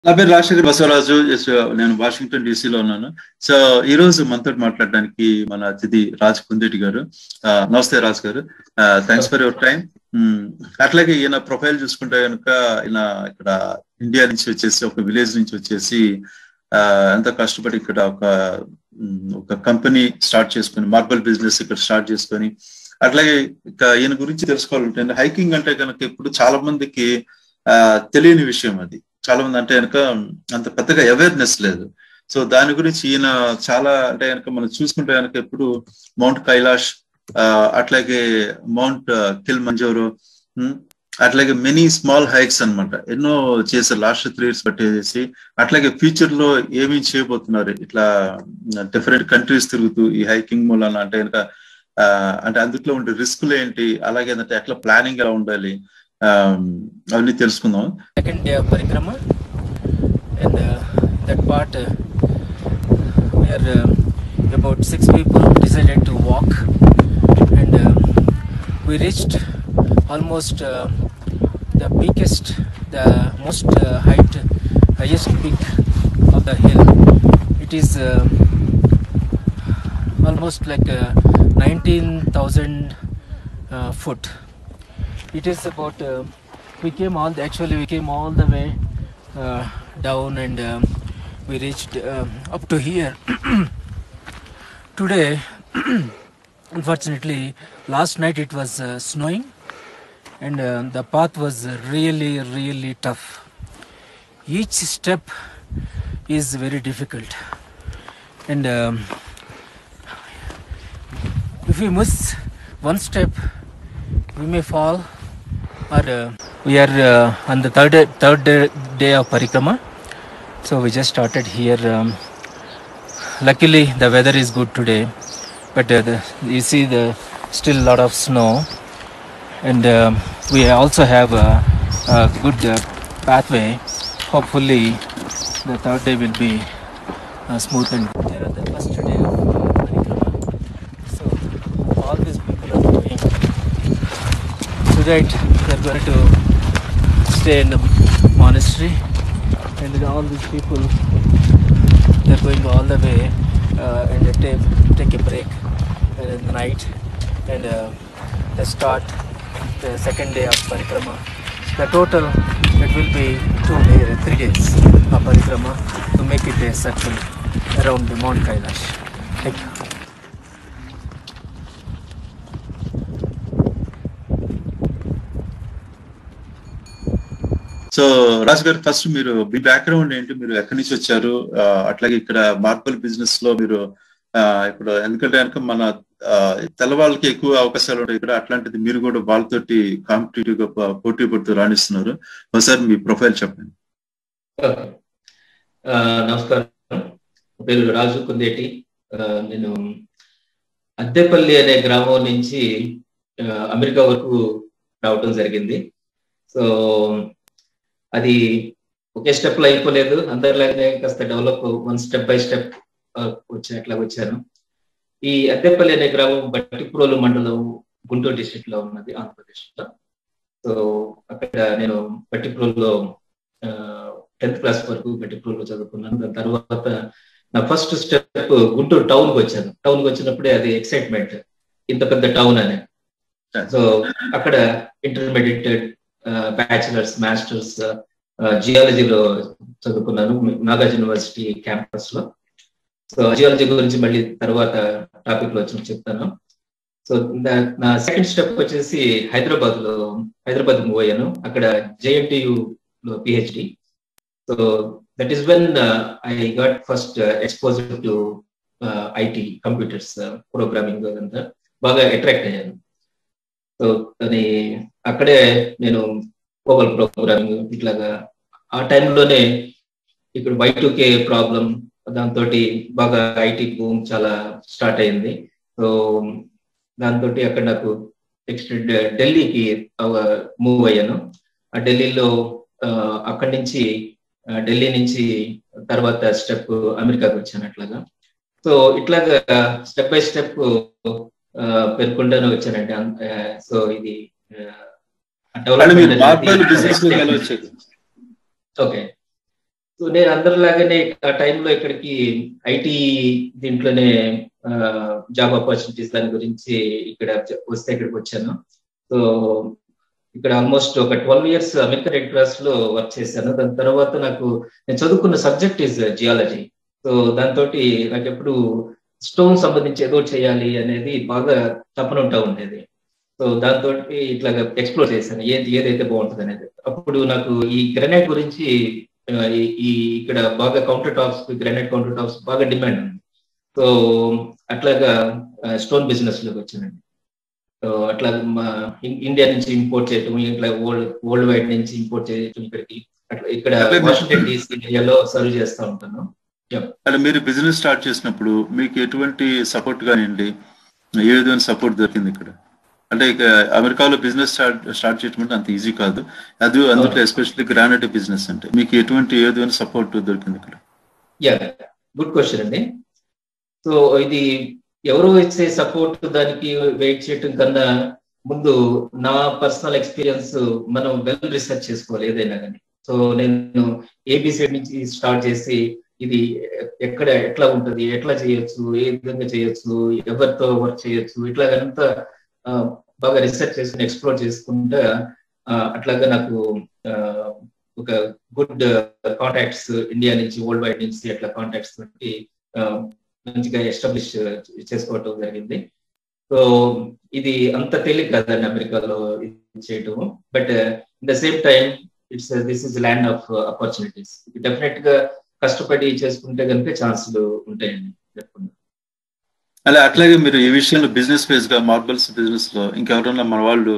నా పేరు రాజశేఖర్ బసవరాజు ఎస్, నేను వాషింగ్టన్ డీసీలో ఉన్నాను సో ఈ రోజు మనతో మాట్లాడడానికి మన అతిథి రాజ్ కుందేటి గారు ఆ, నమస్తే రాజ్ గారు థ్యాంక్స్ ఫర్ యువర్ టైం అట్లాగే ఈయన ప్రొఫైల్ చూసుకుంటే కనుక ఈయన ఇక్కడ ఇండియా నుంచి వచ్చేసి ఒక విలేజ్ నుంచి వచ్చేసి ఆ, ఎంత కష్టపడి ఇక్కడ ఒక ఉమ్, ఒక కంపెనీ స్టార్ట్ చేసుకొని మార్బల్ బిజినెస్ ఇక్కడ స్టార్ట్ చేసుకొని అట్లాగే ఇక ఈయన గురించి తెలుసుకోవాలంటే హైకింగ్ అంటే కనుక ఇప్పుడు చాలా మందికి ఆ, తెలియని విషయం అది చాలా మంది అంటే కనుక అంత పెద్దగా అవేర్నెస్ లేదు సో దాని గురించి ఈయన చాలా అంటే కనుక మనం చూసుకుంటే కనుక ఇప్పుడు మౌంట్ కైలాష్ ఆ, అట్లాగే మౌంట్ కిల్ మంజోరో ఉమ్, అట్లాగే మెనీ స్మాల్ హైక్స్ అన్నమాట ఎన్నో చేశారు లాస్ట్ త్రీ ఇయర్స్ పట్టేసి అట్లాగే ఫ్యూచర్ లో ఏమేమి చేయబోతున్నారు ఇట్లా డిఫరెంట్ కంట్రీస్ తిరుగుతూ ఈ హైకింగ్ మూలన అంటే కనుక ఆ, అంటే అందులో ఉండే రిస్కులు ఏంటి అలాగే అంటే ఎట్లా ప్లానింగ్ ఎలా ఉండాలి ఆ, అవన్నీ తెలుసుకుందాం second day of parikrama and uh, that part uh, we are uh, about six people decided to walk and uh, we reached almost uh, the peakest the most uh, height highest peak of the hill it is uh, almost like uh, 19000 uh, foot it is about uh, we came all the, actually we came all the way uh, down and um, we reached um up to here today unfortunately last night it was uh, snowing and uh, the path was really really tough each step is very difficult and um, if we miss one step we may fall or uh, we are uh, on the third day, third day, day of parikrama so we just started here um, luckily the weather is good today but uh, the, you see the still lot of snow and um, we also have a, a good uh, pathway hopefully the third day will be uh, smooth and there are the first day of parikrama so all these people are going tonight we are going to stay in the monastery and then all these people they are going all the way uh, and they take, take a break uh, in the night and uh, they start the second day of parikrama the total it will be two days three days of parikrama to make it a circle around the mount kailash thank you so Raju garu first మీరు మీ background ఏంటి మీరు ఎక్కడి నుంచి వచ్చారు ఆ, అట్లాగే ఇక్కడ marble business లో మీరు ఆ, ఇప్పుడు ఎందుకంటే కనుక మన ఆ, తెల్లవాళ్ళకి ఎక్కువ అవకాశాలు ఉంటాయి ఇక్కడ అట్లాంటిది మీరు కూడా వాళ్ళతోటి కాంపిటేటివ్ గా పో- పోటీ పడుతూ రాణిస్తున్నారు ఒకసారి మీ ప్రొఫైల్ చెప్పండి ఓకే. ఆ, నమస్కారం పేరు రాజు కుందేటి ఆ, నేను అద్దెపల్లి అనే గ్రామం నుంచి ఆ, అమెరికా వరకు రావటం జరిగింది సో అది ఒకే స్టెప్ లో అయిపోలేదు అందరిలాగానే కాస్త develop one step by step వచ్చినట్లా వచ్చాను ఈ అద్దెపల్లి అనే గ్రామం బట్టిప్రోలు మండలం గుంటూరు డిస్ట్రిక్ట్ లో ఉన్నది ఆంధ్రప్రదేశ్ లో సో అక్కడ నేను బట్టిప్రోలులో టెన్త్ క్లాస్ వరకు బట్టిప్రోలులో చదువుకున్నాను దాని తర్వాత నా ఫస్ట్ స్టెప్ గుంటూరు టౌన్ కి వచ్చాను టౌన్ కి వచ్చినప్పుడే అది ఎక్సైట్మెంట్ ఇంత పెద్ద టౌన్ అని సో అక్కడ ఇంటర్మీడియట్ బ్యాచిలర్స్ మాస్టర్స్ జియాలజీలో చదువుకున్నాను నాగార్జున యూనివర్సిటీ క్యాంపస్ లో సో జియాలజీ గురించి మళ్ళీ తర్వాత టాపిక్ లో వచ్చి చెప్తాను సో నా సెకండ్ స్టెప్ వచ్చేసి హైదరాబాద్ లో హైదరాబాద్ మూవ్ అయ్యాను అక్కడ జేఎన్టీయు లో PhD so that is when I got first exposure to IT computers programming అదంతా బాగా అట్రాక్ట్ అయ్యాను సో అది అక్కడే నేను కోబల్ ప్రోగ్రామింగ్ ఇట్లాగా ఆ టైంలోనే ఇక్కడ వై టూ కే ప్రాబ్లం దాంతో బాగా ఐటీ బూమ్ చాలా స్టార్ట్ అయింది సో దాంతో అక్కడ నాకు నెక్స్ట్ ఢిల్లీకి మూవ్ అయ్యాను ఆ ఢిల్లీలో అక్కడి నుంచి ఢిల్లీ నుంచి తర్వాత స్టెప్ అమెరికాకి వచ్చాను అట్లాగా సో ఇట్లాగా స్టెప్ బై స్టెప్ పెరుగుకుండానే వచ్చానండి సో ఇది అంటే మీరు మార్బల్ బిజినెస్ లో ఎలా వచ్చారు ఓకే సో నేను అందరిలాగానే ఆ టైంలో ఇక్కడికి ఐటీ దీంట్లోనే జాబ్ ఆపర్చునిటీస్ దాని గురించి ఇక్కడ వస్తే ఇక్కడికి వచ్చాను సో ఇక్కడ ఆల్మోస్ట్ ఒక twelve years American Red Cross లో వర్క్ చేశాను దాని తర్వాత నాకు నేను చదువుకున్న సబ్జెక్ట్ ఇస్ జియాలజీ సో దాంతో నాకు ఎప్పుడు స్టోన్ సంబంధించి ఏదో చేయాలి అనేది బాగా తప్పన ఉంటా ఉండేది సో దాంతో ఇట్లాగా ఎక్స్ప్లోర్ చేశాను ఏది ఏదైతే బాగుంటుంది అనేది అప్పుడు నాకు ఈ గ్రెనైట్ గురించి ఈ ఇక్కడ బాగా countertops granite countertops బాగా డిమాండ్ ఉంది సో అట్లాగా స్టోన్ బిజినెస్ లోకి వచ్చానండి సో అట్లా మా ఇండియా నుంచి ఇంపోర్ట్ చేయటం ఇట్లా వరల్డ్ వరల్డ్ వైడ్ నుంచి ఇంపోర్ట్ చేయటం ఇక్కడికి అట్లా ఇక్కడ వాషింగ్టన్ డీసీ ఏరియాలో సర్వ్ చేస్తూ ఉంటాను అంటే మీరు బిజినెస్ స్టార్ట్ చేసినప్పుడు మీకు ఎటువంటి సపోర్ట్ కానివ్వండి ఏ విధమైన సపోర్ట్ దొరికింది ఇక్కడ అంటే ఇక అమెరికాలో బిజినెస్ స్టార్ట్ స్టార్ట్ చేయడం అంటే అంత ఈజీ కాదు అది అందులో ఎస్పెషల్లీ గ్రానైట్ బిజినెస్ అంటే మీకు ఎటువంటి ఏ విధమైన సపోర్ట్ దొరికింది ఇక్కడ యా గుడ్ క్వశ్చన్ అండి సో ఇది ఎవరో ఇచ్చే సపోర్ట్ దానికి వెయిట్ చేయటం కన్నా ముందు నా పర్సనల్ ఎక్స్పీరియన్స్ మనం వెల్ రీసెర్చ్ చేసుకోవాలి ఏదైనా కానీ సో నేను ఏబిసి నుంచి స్టార్ట్ చేసి ఇది ఎక్కడ ఎట్లా ఉంటది ఎట్లా చేయొచ్చు ఏ విధంగా చేయొచ్చు ఎవరితో వర్క్ చేయొచ్చు ఇట్లాగంతా బాగా రీసెర్చ్ చేసుకుని ఎక్స్ప్లోర్ చేసుకుంటా అట్లాగా నాకు ఒక గుడ్ కాంటాక్ట్స్ ఇండియా నుంచి వరల్డ్ వైడ్ నుంచి అట్లా కాంటాక్ట్స్ తోటి మంచిగా ఎస్టాబ్లిష్ చేసుకోవటం జరిగింది సో ఇది అంత తేలిక కాదండి అమెరికాలో చేయటం but in the same time it's this is land of opportunities definite గా కష్టపడి చేసుకుంటే కనుక ఛాన్సులు ఉంటాయండి చెప్పండి అలా అట్లాగే మీరు ఈ విషయంలో బిజినెస్ ఫేజ్ గా మార్బల్స్ బిజినెస్ లో ఇంకెవరన్నా మన వాళ్ళు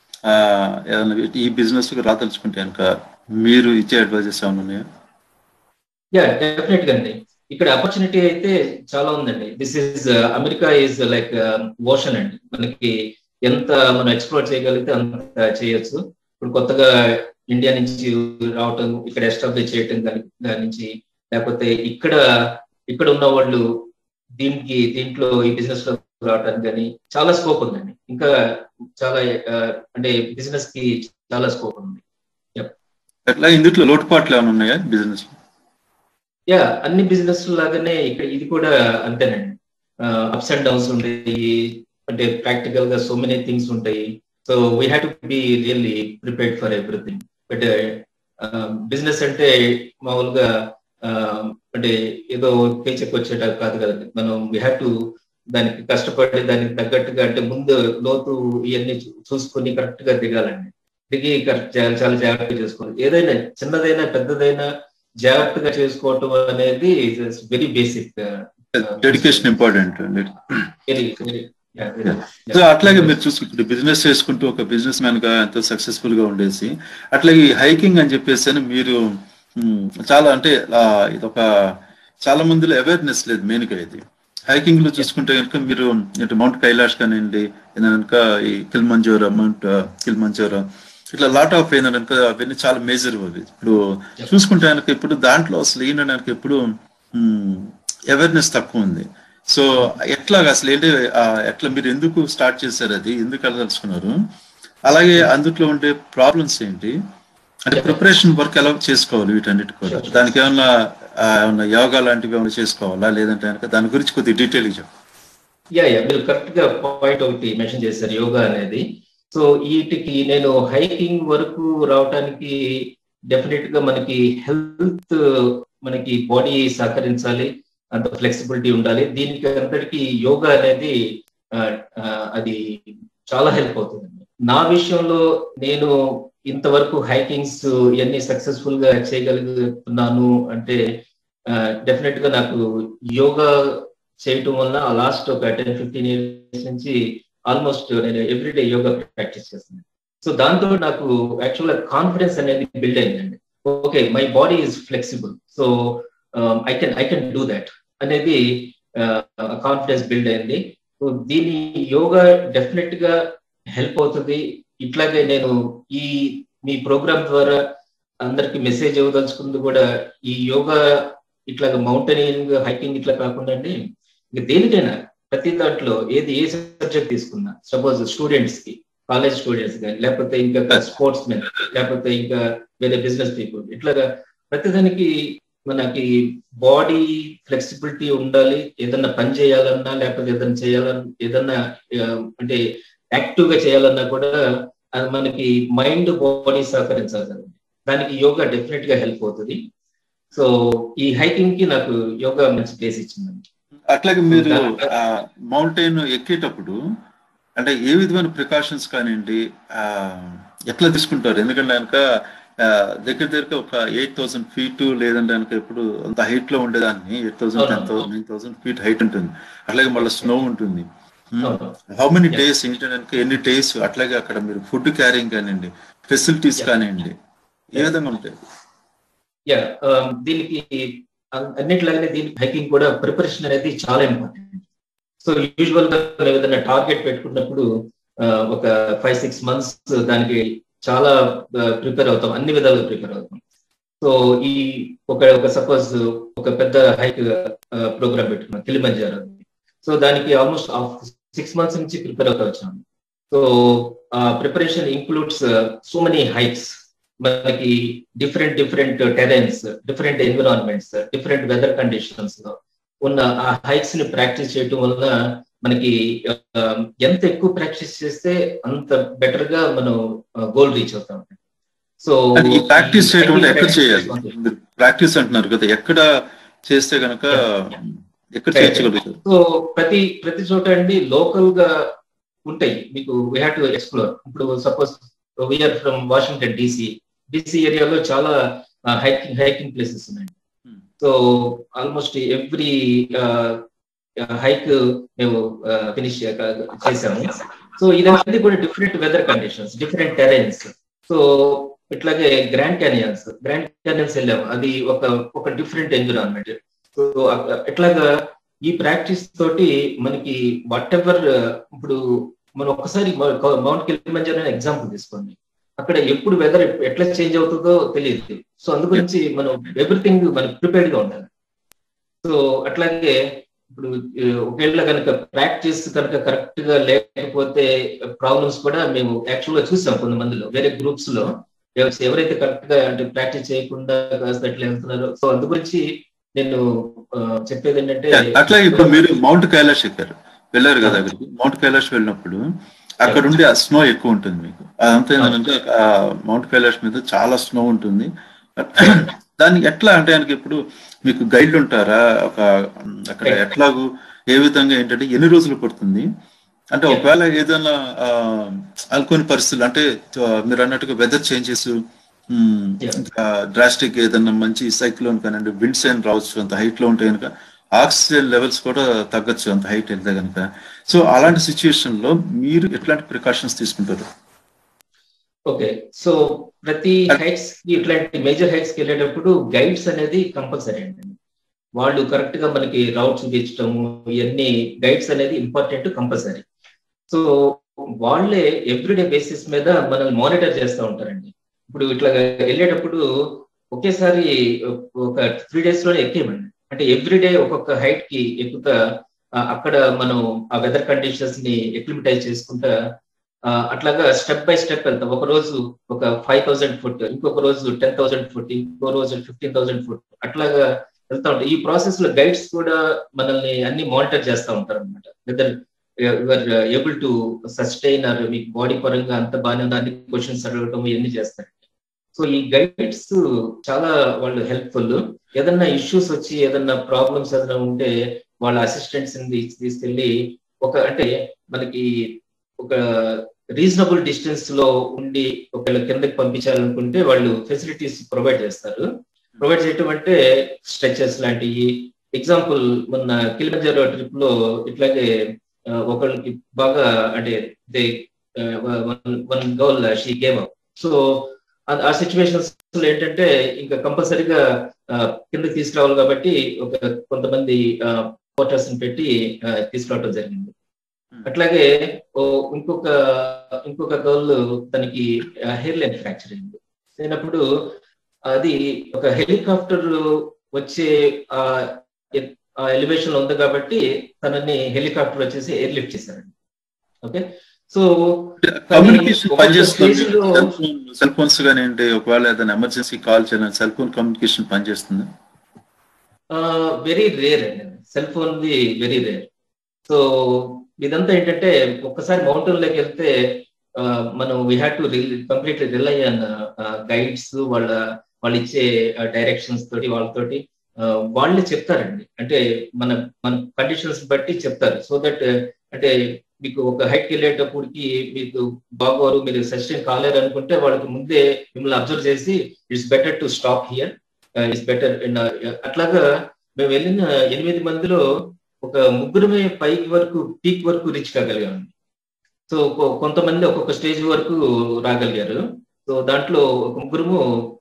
ఈ బిజినెస్ రాదలుచుకుంటే కనుక మీరు ఇచ్చే అడ్వైజెస్ ఏమైనా ఉన్నాయా యా డెఫినెట్ గా అండి ఇక్కడ ఆపర్చునిటీ అయితే చాలా ఉందండి this is America is like ocean అండి మనకి ఎంత మనం ఎక్స్ప్లోర్ చేయగలిగితే అంత చేయొచ్చు ఇప్పుడు కొత్తగా ఇండియా నుంచి రావటం ఇక్కడ ఎస్టాబ్లిష్ చేయటం దాని నుంచి లేకపోతే ఇక్కడ ఇక్కడ ఉన్న వాళ్ళు దీనికి దీంట్లో ఈ బిజినెస్ లో రావడానికి కానీ చాలా స్కోప్ ఉందండి ఇంకా చాలా అంటే బిజినెస్ కి చాలా స్కోప్ ఉంది అట్లా ఇందులో లోటుపాట్లు ఏమైనా ఉన్నాయా బిజినెస్ యా అన్ని బిజినెస్ లాగానే ఇక్కడ ఇది కూడా అంతేనండి అప్స్ అండ్ డౌన్స్ ఉంటాయి అంటే ప్రాక్టికల్ గా సో మెనీ థింగ్స్ ఉంటాయి so we have to be really prepared for everything but business అంటే మామూలుగా అంటే ఏదో పేచెక్ వచ్చేట కాదు కదండి మనం వీ హ్యావ్ టు దానికి కష్టపడి దానికి తగ్గట్టుగా అంటే ముందు లోతు ఇవన్నీ చూసుకొని కరెక్ట్ గా దిగాలండి దిగి చాలా జాగ్రత్తగా చేసుకోవాలి ఏదైనా చిన్నదైనా పెద్దదైనా జాగ్రత్తగా చేసుకోవటం అనేది very basic dedication important so అట్లాగే మీరు చూసుకుంటే బిజినెస్ చేసుకుంటూ ఒక బిజినెస్ మ్యాన్ గా ఎంతో సక్సెస్ఫుల్ గా ఉండేసి అట్లాగే హైకింగ్ అని చెప్పేసి అని మీరు చాలా అంటే ఇది ఒక చాలా మందిలో అవేర్నెస్ లేదు మెయిన్ గా ఇది హైకింగ్ లో చూసుకుంటే కనుక మీరు మౌంట్ కైలాష్ కానివ్వండి కనుక ఈ కిల్మంజోరా మౌంట్ కిల్మంజోరా ఇట్లా లాట్ ఆఫ్ ఏంటంటే కనుక అవన్నీ చాలా మేజర్ అవి ఇప్పుడు చూసుకుంటే కనుక ఇప్పుడు దాంట్లో అసలు ఏంటంటే ఇప్పుడు అవేర్నెస్ తక్కువ ఉంది సో ఎట్లాగా అసలు ఏంటి ఎట్లా మీరు ఎందుకు స్టార్ట్ చేశారు అది ఎందుకు వెళ్ళదలుచుకున్నారు అలాగే అందుట్లో ఉండే ప్రాబ్లమ్స్ ఏంటి అంటే ప్రిపరేషన్ వర్క్ ఎలా చేసుకోవాలి వీటన్నిటి కూడా దానికి ఏమన్నా ఏమన్నా యోగా లాంటివి ఏమైనా చేసుకోవాలా లేదంటే కనుక దాని గురించి కొద్దిగా డీటెయిల్ చెప్పు యా యా మీరు కరెక్ట్ గా పాయింట్ ఒకటి మెన్షన్ చేశారు యోగా అనేది సో వీటికి నేను హైకింగ్ వరకు రావడానికి డెఫినెట్ గా మనకి హెల్త్ మనకి బాడీ సహకరించాలి అంత ఫ్లెక్సిబిలిటీ ఉండాలి దీనికి అంతటికి యోగా అనేది అది చాలా హెల్ప్ అవుతుంది నా విషయంలో నేను ఇంతవరకు హైకింగ్స్ ఇవన్నీ సక్సెస్ఫుల్ గా చేయగలుగుతున్నాను అంటే డెఫినెట్ గా నాకు యోగా చేయటం వల్ల లాస్ట్ ఒక టెన్ ఫిఫ్టీన్ ఇయర్స్ నుంచి ఆల్మోస్ట్ నేను ఎవ్రీడే యోగా ప్రాక్టీస్ చేస్తున్నాను సో దాంతో నాకు యాక్చువల్ కాన్ఫిడెన్స్ అనేది బిల్డ్ అయిందండి okay my body is flexible so I can I can do that అనేది కాన్ఫిడెన్స్ బిల్డ్ అయింది సో దీని యోగా డెఫినెట్ గా హెల్ప్ అవుతుంది ఇట్లాగే నేను ఈ మీ ప్రోగ్రామ్ ద్వారా అందరికి మెసేజ్ ఇవ్వదలుచుకుంది కూడా ఈ యోగా ఇట్లాగా మౌంటైనింగ్ హైకింగ్ ఇట్లా కాకుండా అండి ఇంకా దేనికైనా ప్రతి దాంట్లో ఏది ఏ సబ్జెక్ట్ తీసుకున్నా సపోజ్ స్టూడెంట్స్ కి కాలేజ్ స్టూడెంట్స్ కానీ లేకపోతే ఇంకా స్పోర్ట్స్ మెన్ లేకపోతే ఇంకా వేరే బిజినెస్ పీపుల్ ఇట్లాగా ప్రతిదానికి మనకి బాడీ ఫ్లెక్సిబిలిటీ ఉండాలి ఏదన్నా పని చేయాలన్నా లేకపోతే ఏదన్నా చేయాలన్నా ఏదన్నా ఆ, అంటే యాక్టివ్ గా చేయాలన్నా కూడా అది మనకి మైండ్ బాడీ సహకరించాలి కదండి. దానికి యోగా డెఫినెట్ గా హెల్ప్ అవుతుంది సో ఈ హైకింగ్ కి నాకు యోగా మంచి ప్లేస్ ఇచ్చిందండి అట్లాగే మీరు మౌంటైన్ ఎక్కేటప్పుడు అంటే ఏ విధమైన ప్రికాషన్స్ కానివ్వండి ఆ, ఎట్లా తీసుకుంటారు ఎందుకంటే కనుక ఆ, దగ్గర దగ్గర ఒక ఎయిట్ థౌసండ్ ఫీట్ లేదంటే కనుక ఇప్పుడు అంత హైట్ లో ఉండేదాన్ని eight thousand ten thousand nine thousand feet height ఉంటుంది అట్లాగే మళ్ళీ స్నో ఉంటుంది అవును. How many Yeah. డేస్ ఏంటంటే ఎన్ని డేస్ అట్లాగే అక్కడ మీరు ఫుడ్ క్యారింగ్ కానివ్వండి ఫెసిలిటీస్ Yeah. కానివ్వండి ఏ విధంగా ఉంటాయి యా దీనికి అన్- అన్నిట్లాగానే దీనికి హైకింగ్ కూడా ప్రిపరేషన్ అనేది చాలా ఇంపార్టెంట్ సో యూజువల్ గా మనం ఏదైనా టార్గెట్ పెట్టుకున్నప్పుడు ఆ, ఒక ఫైవ్ సిక్స్ మంత్స్ దానికి చాలా ప్రిపేర్ అవుతాం అన్ని విధాలుగా ప్రిపేర్ అవుతాం సో ఈ ఒక ఒక సపోజ్ ఒక పెద్ద హైక్ ప్రోగ్రామ్ పెట్టుకున్నాం కిలిమంజారో సో దానికి ఆల్మోస్ట్ సిక్స్ మంత్స్ నుంచి ప్రిపేర్ అవుతా వచ్చాము so preparation includes so many hikes మనకి different different terrains different environments different weather conditions లో ఉన్న ఆ హైక్స్ ని ప్రాక్టీస్ చేయటం వల్ల మనకి ఆ, ఎంత ఎక్కువ ప్రాక్టీస్ చేస్తే అంత బెటర్ గా మనం గోల్ రీచ్ అవుతాం సో అంటే ఈ ప్రాక్టీస్ చేయడం అంటే ఎక్కడ చేయాలి మీరు ప్రాక్టీస్ అంటున్నారు కదా ఎక్కడ చేస్తే గనక ఎక్కడ చేయించగలుగుతారు సో ప్రతి ప్రతి చోట అండి లోకల్ గా ఉంటాయి మీకు వీ హ్యావ్ టు ఎక్స్ప్లోర్ ఇప్పుడు suppose we are from Washington DC DC ఏరియాలో చాలా హైకింగ్ హైకింగ్ ప్లేసెస్ ఉన్నాయి Hmm. So almost every hike మేము ఫినిష్ చేసాము సో ఇదన్నీ కూడా different weather conditions different terrains so ఇట్లాగే గ్రాండ్ క్యానియన్స్ గ్రాండ్ క్యానియన్స్ వెళ్ళాము అది ఒక ఒక డిఫరెంట్ ఎన్విరాన్మెంట్ సో అక్క- ఇట్లాగా ఈ ప్రాక్టీస్ తోటి మనకి వాట్ ఎవర్ ఇప్పుడు మనం ఒక్కసారి మౌంట్ కిలిమంజారో అనే ఎగ్జాంపుల్ తీసుకోండి అక్కడ ఎప్పుడు వెదర్ ఎట్లా చేంజ్ అవుతుందో తెలియదు సో అందు గురించి మనం ఎవ్రీథింగ్ మనం ప్రిపేర్డ్ గా ఉండాలి సో అట్లాగే ఇప్పుడు ఆ, ఒకవేళ కనుక ప్రాక్టీస్ కనుక కరెక్ట్ గా లేకపోతే ప్రాబ్లమ్స్ కూడా మేము యాక్చువల్ గా చూసాం కొంతమందిలో వేరే గ్రూప్స్ లో ఎవ- ఎవరైతే కరెక్ట్ గా అంటే ప్రాక్టీస్ చేయకుండా కాస్త ఎట్లా వెళ్తున్నారో సో అందు గురించి నేను ఆ, చెప్పేది ఏంటంటే అట్లా ఇప్పుడు మీరు మౌంట్ కైలాష్ ఎక్కారు వెళ్ళారు కదా అక్కడికి మౌంట్ కైలాష్ వెళ్ళినప్పుడు అక్కడ ఉండే ఆ స్నో ఎక్కువ ఉంటుంది మీకు అదంతా ఏంటంటే ఆ మౌంట్ కైలాష్ మీద చాలా స్నో ఉంటుంది దానికి ఎట్లా అంటే ఆయనకి ఇప్పుడు మీకు గైడ్ ఉంటారా ఒక ఉమ్, అక్కడ Right. ఎట్లాగూ ఏ విధంగా ఏంటంటే ఎన్ని రోజులు పడుతుంది అంటే ఒకవేళ ఏదైనా ఆ, అనుకోని పరిస్థితులు అంటే ఆ, మీరు అన్నట్టుగా వెదర్ చేంజెస్ Yeah. డ్రాస్టిక్ ఏదన్నా మంచి సైక్లోన్ కానివ్వండి విండ్స్ అయిన రావచ్చు అంత హైట్ లో ఉంటే కనుక ఆక్సిజన్ లెవెల్స్ కూడా తగ్గచ్చు అంత హైట్ వెళ్తే కనుక సో అలాంటి సిచ్యుయేషన్ లో మీరు ఎట్లాంటి ప్రికాషన్స్ తీసుకుంటారు ఓకే సో ప్రతి హైట్స్ కి ఇట్లాంటి మేజర్ హైట్స్ కి వెళ్ళేటప్పుడు గైడ్స్ అనేది కంపల్సరీ అండి వాళ్ళు కరెక్ట్ గా మనకి రౌట్ చూపించడము ఇవన్నీ గైడ్స్ అనేది ఇంపార్టెంట్ కంపల్సరీ సో వాళ్ళే ఎవ్రీడే బేసిస్ మీద మనల్ని మానిటర్ చేస్తూ ఉంటారండి ఇప్పుడు ఇట్లా వెళ్ళేటప్పుడు ఒకేసారి ఒక త్రీ డేస్ లోనే ఎక్కేయమండి అంటే ఎవ్రీడే ఒక్కొక్క హైట్ కి ఎక్కుతా ఆ, అక్కడ మనం ఆ వెదర్ కండిషన్స్ ని ఎక్లిమిటైజ్ చేసుకుంటా ఆ, అట్లాగా స్టెప్ బై స్టెప్ వెళ్తాం ఒక రోజు ఒక ఫైవ్ థౌసండ్ ఫుట్ ఇంకొక రోజు టెన్ థౌసండ్ ఫుట్ ఇంకో రోజు ఫిఫ్టీన్ థౌసండ్ ఫుట్ అట్లాగా వెళ్తా ఉంటాం ఈ ప్రాసెస్ లో గైడ్స్ కూడా మనల్ని అన్ని మానిటర్ చేస్తూ ఉంటారు అనమాట whether you're able to sustain or మీకు బాడీ పరంగా అంత బాగానే ఉందా అన్ని క్వశ్చన్స్ అడగటం ఇవన్నీ చేస్తారు సో ఈ గైడ్స్ చాలా వాళ్ళు హెల్ప్ఫుల్ ఏదన్నా ఇష్యూస్ వచ్చి ఏదన్నా ప్రాబ్లమ్స్ ఏదైనా ఉంటే వాళ్ళ అసిస్టెంట్స్ తీసుకెళ్లి ఒక అంటే మనకి ఒక రీజనబుల్ డిస్టెన్స్ లో ఉండి ఒకవేళ కిందకి పంపించాలనుకుంటే వాళ్ళు ఫెసిలిటీస్ ప్రొవైడ్ చేస్తారు ప్రొవైడ్ చేయటం అంటే స్ట్రెచెస్ లాంటివి ఎగ్జాంపుల్ మొన్న కిలిమంజారో ట్రిప్ లో ఇట్లాగే ఆ, ఒకళ్ళకి బాగా అంటే they one goal she game so ఆ సిచ్యువేషన్స్ లో ఏంటంటే ఇంకా కంపల్సరీగా కిందకి తీసుకురావాలి కాబట్టి ఒక కొంతమంది పోర్టర్స్ ని పెట్టి ఆ, తీసుకురావడం జరిగింది అట్లాగే ఓ ఇంకొక ఇంకొక గర్ల్ తనకి హెయిర్ లైన్ ఫ్రాక్చర్ అయింది అయినప్పుడు అది ఒక హెలికాప్టర్ వచ్చే ఆ ఎలివేషన్ లో ఉంది కాబట్టి తనని హెలికాప్టర్ వచ్చేసి ఎయిర్ లిఫ్ట్ చేశారండి ఓకే సో కమ్యూనికేషన్ ఒక పనిచేస్తుంది stage లో- సెల్ ఫోన్ సెల్ ఫోన్స్ కానివ్వండి ఒకవేళ ఏదైనా ఎమర్జెన్సీ కాల్ చేయాలని సెల్ ఫోన్ కమ్యూనికేషన్ పనిచేస్తుంది వెరీ రేర్ అండి cell phone the very rare so ఇదంతా ఏంటంటే ఒక్కసారి మౌంటైన్ లోకి వెళ్తే మనం we have to completely rely on guides వాళ్ళ వాళ్ళు ఇచ్చే డైరెక్షన్స్ తోటి వాళ్ళతోటి వాళ్ళే చెప్తారండి అంటే మన మన కండిషన్స్ బట్టి చెప్తారు సో దట్ అంటే మీకు ఒక హైట్కి వెళ్ళేటప్పటికి మీకు బాగోరు మీరు సస్టైన్ కాలేరు అనుకుంటే వాళ్ళకి ముందే మిమ్మల్ని అబ్జర్వ్ చేసి it's better to stop here it's better అట్లాగా మేము వెళ్ళిన ఎనిమిది మందిలో ఒక ముగ్గురమే పైకి వరకు పీక్ వరకు రీచ్ కాగలిగాము సో కొంతమంది ఒక్కొక్క స్టేజ్ వరకు రాగలిగారు సో దాంట్లో ఒక ముగ్గురుము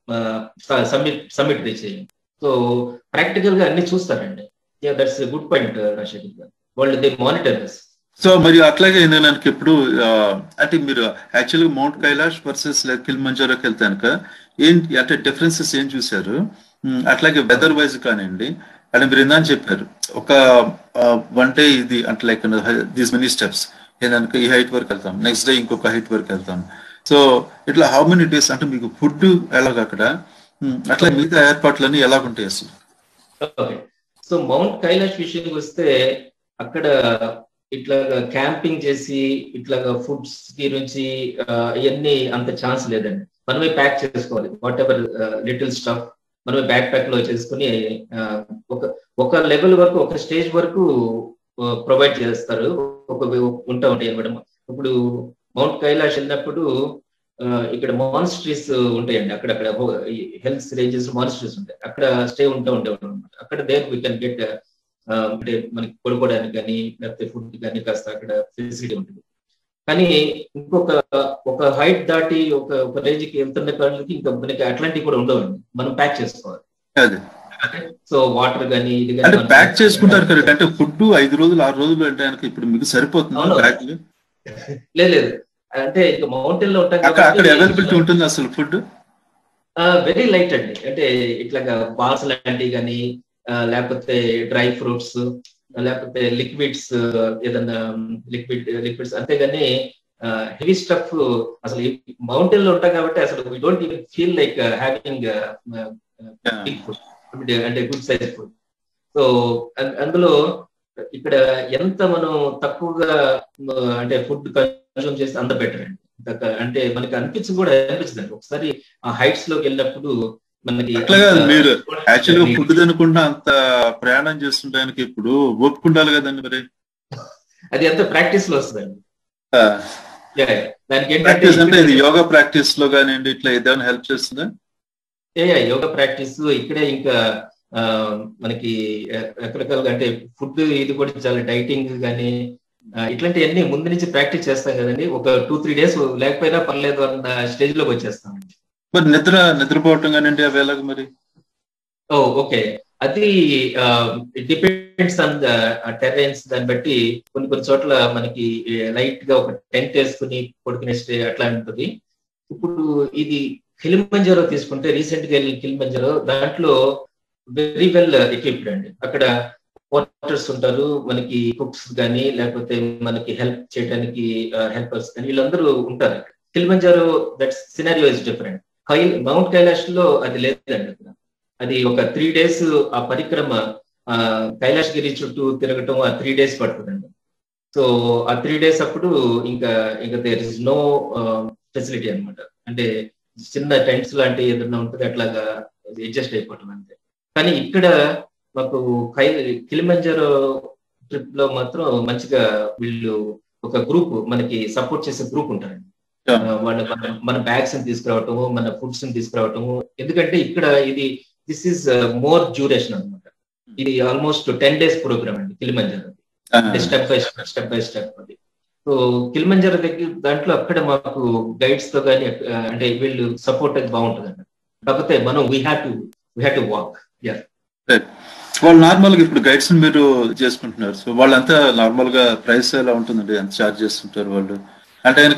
సబ్మిట్ సబ్మిట్ రీచ్ అయ్యాం సో ప్రాక్టికల్ గా అన్ని చూస్తారండి దట్స్ గుడ్ పాయింట్ రాజశేఖర్ గారు వాళ్ళు దే మానిటర్ దిస్ సో మరి అట్లాగే నాకు ఎప్పుడు అంటే మీరు యాక్చువల్గా మౌంట్ కైలాష్ వర్సెస్ కిల్ మంజారోకి వెళ్తానుక ఏంటి అంటే డిఫరెన్సెస్ ఏం చూసారు అట్లాగే వెదర్ వైజ్ కానివ్వండి అంటే మీరు ఇందని చెప్పారు ఒక వన్ డే ఇది అంటే లైక్ దీస్ మెనీ స్టెప్స్ ఏంటంటే ఈ హైట్ వరకు వెళ్తాం నెక్స్ట్ డే ఇంకొక హైట్ వరకు వెళ్తాం సో ఇట్లా హౌ మెనీ డేస్ అంటే మీకు ఫుడ్ ఎలాగ అక్కడ అట్లా మిగతా ఏర్పాట్లన్నీ ఎలాగుంటాయి అసలు ఓకే సో మౌంట్ కైలాష్ విషయానికి వస్తే అక్కడ ఇట్లాగా క్యాంపింగ్ చేసి ఇట్లాగా ఫుడ్స్ కి నుంచి ఇవన్నీ అంత ఛాన్స్ లేదండి మనమే ప్యాక్ చేసుకోవాలి వాట్ ఎవర్ లిటిల్ స్టఫ్ మనమే బ్యాక్ ప్యాక్ లో చేసుకుని ఒక ఒక లెవెల్ వరకు ఒక స్టేజ్ వరకు ప్రొవైడ్ చేస్తారు ఒక ఉంటా ఉంటాయి అనమాట ఇప్పుడు మౌంట్ కైలాష్ వెళ్ళినప్పుడు ఇక్కడ మాన్స్ట్రీస్ ఉంటాయండి అక్కడక్కడ హెల్త్ రేంజెస్ మాన్స్ట్రీస్ ఉంటాయి అక్కడ స్టే ఉంటా ఉండేవాడు అనమాట అక్కడ దేర్ వీ కెన్ గెట్ అంటే మనకి పడుకోవడానికి కానీ లేకపోతే ఫుడ్ కానీ కాస్త అక్కడ ఫెసిలిటీ ఉంటుంది కానీ ఇంకొక ఒక హైట్ దాటి ఒక ఒక రేంజ్ కి వెళ్తున్న కాళ్ళకి ఇంకా మనకి అట్లాంటివి కూడా ఉండవండి మనం ప్యాక్ చేసుకోవాలి అదే సో వాటర్ కానీ ఇది అంటే ప్యాక్ చేసుకుంటారు కరెక్ట్ అంటే ఫుడ్ ఐదు రోజులు ఆరు రోజులు అంటే ఇప్పుడు మీకు సరిపోతుంది ప్యాక్ లేదు అంటే ఇక మౌంటైన్ లో ఉంటాం అక్కడ అవైలబిలిటీ ఉంటుంది అసలు ఫుడ్ వెరీ లైట్ అండి అంటే ఇట్లాగా బాల్స్ లాంటివి కానీ లేకపోతే డ్రై ఫ్రూట్స్ లేకపోతే లిక్విడ్స్ ఏదన్నా లిక్విడ్ లిక్విడ్స్ అంతేగాని హెవీ స్టఫ్ అసలు మౌంటైన్ లో ఉంటాం కాబట్టి అసలు we don't even feel like having big food అంటే గుడ్ సైజ్ ఫుడ్ సో అందులో ఇక్కడ ఎంత మనం తక్కువగా అంటే ఫుడ్ కన్సూమ్ చేస్తే అంత బెటర్ అండి అంటే మనకి అనిపించదు కూడా అనిపించదు ఒకసారి ఆ హైట్స్ లోకి వెళ్ళినప్పుడు మనకి అట్లాగా మీరు యాక్చువల్గా ఫుడ్ తినకుండా అంత ప్రయాణం చేస్తుంటానికి ఇప్పుడు ఒప్పుకుంటారు కదండి మరి అది అంత ప్రాక్టీస్ లో వస్తుందండి దానికి ప్రాక్టీస్ అంటే ఇది యోగా ప్రాక్టీస్ లో కానివ్వండి ఇట్లా ఏదైనా హెల్ప్ చేస్తుందా ఏ యోగా ప్రాక్టీస్ ఇక్కడే ఇంకా మనకి రకరకాలుగా అంటే ఫుడ్ ఇది కూడా చాలా డైటింగ్ కానీ ఇట్లాంటివన్నీ ముందు నుంచి ప్రాక్టీస్ చేస్తాం కదండి ఒక టూ త్రీ డేస్ లేకపోయినా పర్లేదు అన్న స్టేజ్ లోకి వచ్చేస్తాం మరి నిద్ర నిద్రపోవటం కానివ్వండి అవి ఎలాగ మరి ఓ ఓకే అది డిపెండ్స్ ఆన్ ద టెరెన్స్ దాన్ని బట్టి కొన్ని కొన్ని చోట్ల మనకి లైట్ గా ఒక టెంట్ వేసుకుని పడుకునే స్టే అట్లా ఉంటుంది ఇప్పుడు ఇది కిలిమంజరో తీసుకుంటే రీసెంట్ గా వెళ్ళిన కిలిమంజరో దాంట్లో వెరీ వెల్ ఎక్విప్డ్ అండి అక్కడ వాటర్స్ ఉంటారు మనకి కుక్స్ కానీ లేకపోతే మనకి హెల్ప్ చేయడానికి హెల్పర్స్ కానీ వీళ్ళందరూ ఉంటారు Kilimanjaro that scenario is different కై మౌంట్ కైలాష్ లో అది లేదండి అక్కడ అది ఒక త్రీ డేస్ ఆ పరిక్రమ కైలాష్ గిరి చుట్టూ తిరగటం ఆ త్రీ డేస్ పడుతుందండి సో ఆ త్రీ డేస్ అప్పుడు ఇంకా ఇంకా దేర్ ఇస్ నో ఫెసిలిటీ అనమాట అంటే చిన్న టెంట్స్ లాంటి ఏదైనా ఉంటుంది అట్లాగా అడ్జస్ట్ అయిపోవటం అంతే కానీ ఇక్కడ మాకు కై కిలిమంజారో ట్రిప్ లో మాత్రం మంచిగా వీళ్ళు ఒక గ్రూప్ మనకి సపోర్ట్ చేసే గ్రూప్ ఉంటారండి వాళ్ళ మన బ్యాగ్స్ ని తీసుకురావటము మన ఫుడ్స్ ని తీసుకురావటము ఎందుకంటే ఇక్కడ ఇది దిస్ ఈస్ మోర్ డ్యూరేషన్ అనమాట ఇది ఆల్మోస్ట్ టెన్ డేస్ ప్రోగ్రామ్ అండి Kilimanjaro step by step step by step అది సో కిలిమంజారో దగ్గర దాంట్లో అక్కడ మాకు గైడ్స్ తో కానీ అంటే వీళ్ళు సపోర్ట్ అది బాగుంటుంది అండి కాకపోతే మనం we have to we have to walk yeah వాళ్ళు నార్మల్ గా ఇప్పుడు గైడ్స్ మీరు చేసుకుంటున్నారు సో వాళ్ళంతా నార్మల్ గా ప్రైస్ ఎలా ఉంటుందండి ఎంత చార్జ్ చేస్తుంటారు వాళ్ళు అంటే కనుక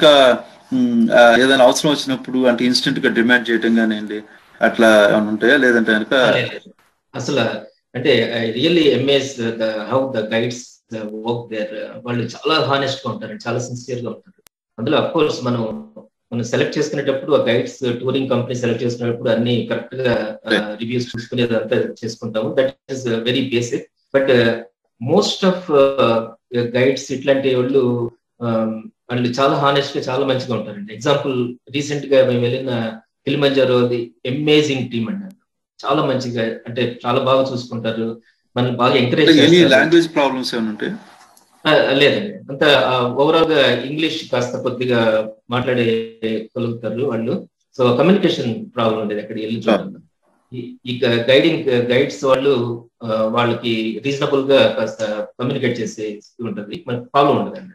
ఏదైనా అవసరం వచ్చినప్పుడు అంటే ఇన్స్టెంట్ గా డిమాండ్ చేయటం కానివ్వండి అట్లా ఏమైనా ఉంటాయా లేదంటే కనుక అసలు అంటే really amazes how the guides work there వాళ్ళు చాలా హానెస్ట్ గా ఉంటారు చాలా సిన్సియర్ గా ఉంటారు అందులో అఫ్ కోర్స్ మనం మనం సెలెక్ట్ చేసుకునేటప్పుడు ఆ గైడ్స్ టూరింగ్ కంపెనీ సెలెక్ట్ చేసుకునేటప్పుడు అన్ని కరెక్ట్ గా రివ్యూస్ చూసుకునేది అంతా చేసుకుంటాము that is very basic but most of guides ఇట్లాంటి వాళ్ళు వాళ్ళు చాలా హానెస్ట్ గా చాలా మంచిగా ఉంటారండి ఎగ్జాంపుల్ రీసెంట్ గా మేము వెళ్ళిన కిలిమంజారో అది అమేజింగ్ టీమ్ అండి చాలా మంచిగా అంటే చాలా బాగా చూసుకుంటారు మనల్ని బాగా ఎంకరేజ్ లాంగ్వేజ్ ప్రాబ్లమ్స్ ఏమైనా ఉంటాయి లేదండి అంత ఓవరాల్ గా ఇంగ్లీష్ కాస్త కొద్దిగా మాట్లాడగలుగుతారు వాళ్ళు సో కమ్యూనికేషన్ ప్రాబ్లం ఉండేది అక్కడ వెళ్ళి చూడాలి ఈ గైడింగ్ గైడ్స్ వాళ్ళు వాళ్ళకి రీజనబుల్ గా కాస్త కమ్యూనికేట్ చేసే ఉంటుంది మనకి ప్రాబ్లం ఉండదండి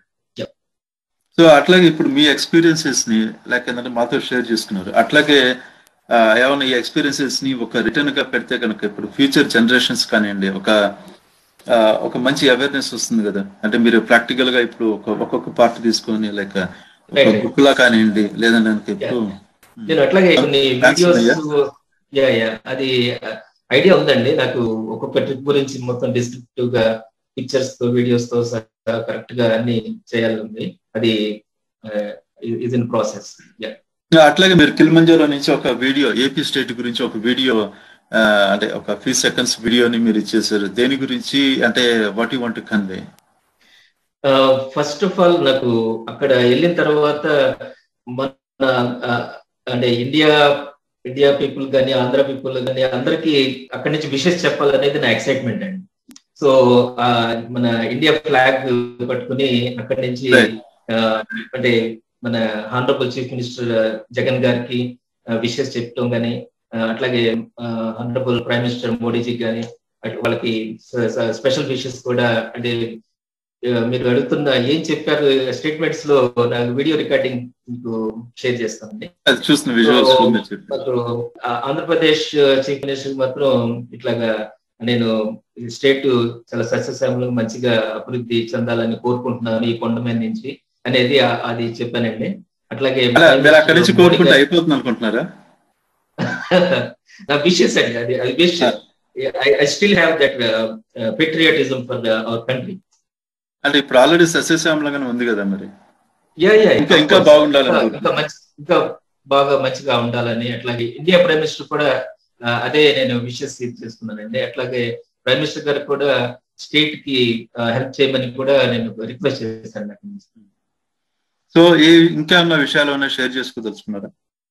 సో అట్లాగే ఇప్పుడు మీ ఎక్స్పీరియన్సెస్ ని లైక్ ఏంటంటే మాతో షేర్ చేసుకున్నారు అట్లాగే ఏమైనా ఈ ఎక్స్పీరియన్సెస్ ని ఒక రిటర్న్ గా పెడితే కనుక ఇప్పుడు ఫ్యూచర్ జనరేషన్స్ కానివ్వండి ఒక ఒక మంచి అవేర్నెస్ వస్తుంది కదా అంటే మీరు ప్రాక్టికల్ గా ఇప్పుడు ఒక ఒక్కొక్క పార్ట్ తీసుకొని లైక్ బుక్ లా కానివ్వండి లేదంటే ఇప్పుడు నేను అట్లాగే కొన్ని వీడియోస్ యా యా అది ఐడియా ఉందండి నాకు ఒక్కొక్క ట్రిప్ గురించి మొత్తం డిస్క్రిప్టివ్ గా పిక్చర్స్ తో వీడియోస్ తో కరెక్ట్ గా అన్ని చేయాలి ఉంది అది ఇస్ ఇన్ ప్రాసెస్ అట్లాగే మీరు కిల్మంజారో నుంచి ఒక వీడియో ఏపీ స్టేట్ గురించి ఒక వీడియో అంటే ఒక ఫ్యూ సెకండ్స్ వీడియోని మీరు ఇచ్చేసారు దేని గురించి అంటే what you want convey first of all నాకు అక్కడ వెళ్ళిన తర్వాత మన అంటే ఇండియా ఇండియా పీపుల్ కానీ ఆంధ్ర పీపుల్ కానీ అందరికి అక్కడి నుంచి విషెస్ చెప్పాలనేది నా ఎక్సైట్మెంట్ అండి సో మన ఇండియా ఫ్లాగ్ పట్టుకుని అక్కడి నుంచి అంటే మన హానరబుల్ చీఫ్ మినిస్టర్ జగన్ గారికి విషెస్ చెప్పడం కానీ అట్లాగే హానరబుల్ ప్రైమ్ మినిస్టర్ మోడీజీ కానీ వాళ్ళకి స్పెషల్ విషెస్ కూడా అంటే మీరు అడుగుతున్న ఏం చెప్పారు స్టేట్మెంట్స్ లో నాకు వీడియో రికార్డింగ్ మీకు షేర్ చేస్తానండి ఆంధ్రప్రదేశ్ చీఫ్ మినిస్టర్ మాత్రం ఇట్లాగా నేను స్టేట్ చాలా సస్యశ్యామలు మంచిగా అభివృద్ధి చెందాలని కోరుకుంటున్నాను ఈ కొండ మీద నుంచి అనేది అది చెప్పానండి అట్లాగే అక్కడి నుంచి కోరుకుంటే అయిపోతుంది అనుకుంటున్నారా నా విషెస్ అండి అది అది wish I still have that patriotism for our country అంటే ఇప్పుడు ఆల్రెడీ సస్యశ్యామలంగానే ఉంది కదా మరి యా యా ఇంకా ఇంకా బాగుండాలి ఇంకా మంచి ఇంకా బాగా మంచిగా ఉండాలని అట్లాగే ఇండియా ప్రైమ్ మినిస్టర్ కూడా అదే నేను విషెస్ చేసుకున్నానండి అట్లాగే ప్రైమ్ మినిస్టర్ గారు కూడా స్టేట్ కి హెల్ప్ చేయమని కూడా నేను రిక్వెస్ట్ చేశాను నాకు సో ఏ ఇంకా ఉన్న విషయాలు ఏమైనా షేర్ చేసుకోదలుచుకున్నారా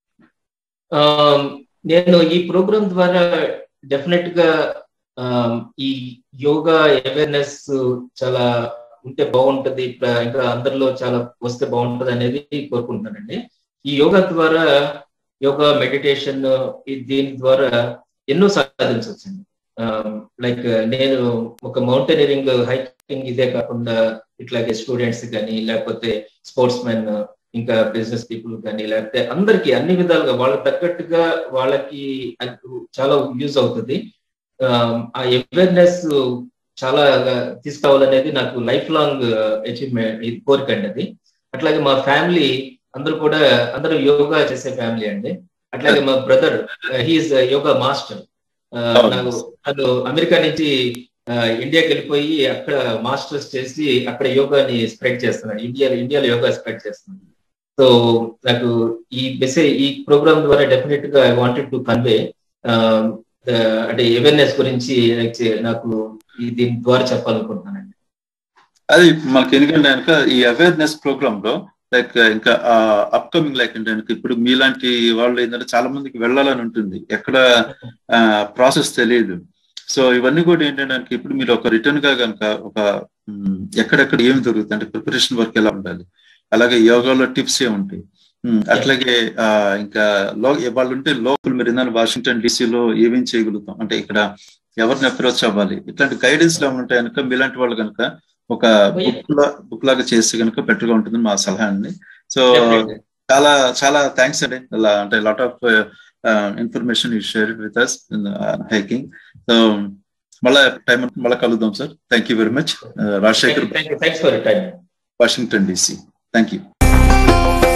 నేను ఈ ప్రోగ్రామ్ ద్వారా డెఫినెట్ గా ఈ యోగా అవేర్నెస్ చాలా ఉంటే బాగుంటది ఇంకా అందరిలో చాలా వస్తే బాగుంటది అనేది కోరుకుంటున్నానండి ఈ యోగా ద్వారా యోగా మెడిటేషన్ దీని ద్వారా ఎన్నో సాధించవచ్చండి లైక్ నేను ఒక మౌంటైనరింగ్ హైకింగ్ ఇదే కాకుండా ఇట్లాగే స్టూడెంట్స్ కానీ లేకపోతే స్పోర్ట్స్ మెన్ ఇంకా బిజినెస్ పీపుల్ కానీ లేకపోతే అందరికి అన్ని విధాలుగా వాళ్ళకి తగ్గట్టుగా వాళ్ళకి చాలా యూజ్ అవుతుంది ఆ అవేర్నెస్ చాలా తీసుకోవాలనేది నాకు లైఫ్ లాంగ్ అచీవ్మెంట్ ఇది కోరిక అండి అది అట్లాగే మా ఫ్యామిలీ అందరూ కూడా అందరూ యోగా చేసే ఫ్యామిలీ అండి అట్లాగే మా బ్రదర్ హీఈస్ యోగా మాస్టర్ నాకు తను అమెరికా నుంచి ఇండియాకి వెళ్ళిపోయి అక్కడ మాస్టర్స్ చేసి అక్కడ యోగాని స్ప్రెడ్ చేస్తున్నాడు ఇండియా ఇండియాలో యోగా స్ప్రెడ్ చేస్తున్నాడు సో నాకు ఈ మెసేజ్ ఈ ప్రోగ్రామ్ ద్వారా డెఫినెట్ గా ఐ వాంటెడ్ టు కన్వే అంటే అవేర్నెస్ గురించి నాకు దీని ద్వారా చెప్పాలనుకుంటున్నానండి అది మనకి ఎందుకంటే కనుక ఈ అవేర్నెస్ ప్రోగ్రామ్ లో లైక్ ఇంకా అప్కమింగ్ లైక్ ఏంటంటే ఇప్పుడు మీలాంటి వాళ్ళు ఏంటంటే చాలా మందికి వెళ్ళాలని ఉంటుంది ఎక్కడ ప్రాసెస్ తెలియదు సో ఇవన్నీ కూడా ఏంటంటే ఇప్పుడు మీరు ఒక రిటర్న్ గా కనుక ఒక ఎక్కడెక్కడ ఏమి దొరుకుతుంది అంటే ప్రిపరేషన్ వర్క్ ఎలా ఉండాలి అలాగే యోగాలో టిప్స్ ఏ ఉంటాయి అట్లాగే ఇంకా లో వాళ్ళు ఉంటే లోకల్ మీరు ఇందాక వాషింగ్టన్ డీసీలో ఏమేం చేయగలుగుతాం అంటే ఇక్కడ ఎవరిని అప్రోచ్ అవ్వాలి ఇట్లాంటి గైడెన్స్ లో ఉంటాయి కనుక మీలాంటి వాళ్ళు కనుక ఒక బుక్ లా బుక్ లాగా చేస్తే కనుక బెటర్ గా ఉంటుంది మా సలహా అండి సో చాలా చాలా థ్యాంక్స్ అండి అలా అంటే lot of information you share with us hiking so మళ్ళా టైం మళ్ళీ కలుద్దాం sir thank you very much Rajasekhar Washington DC thank you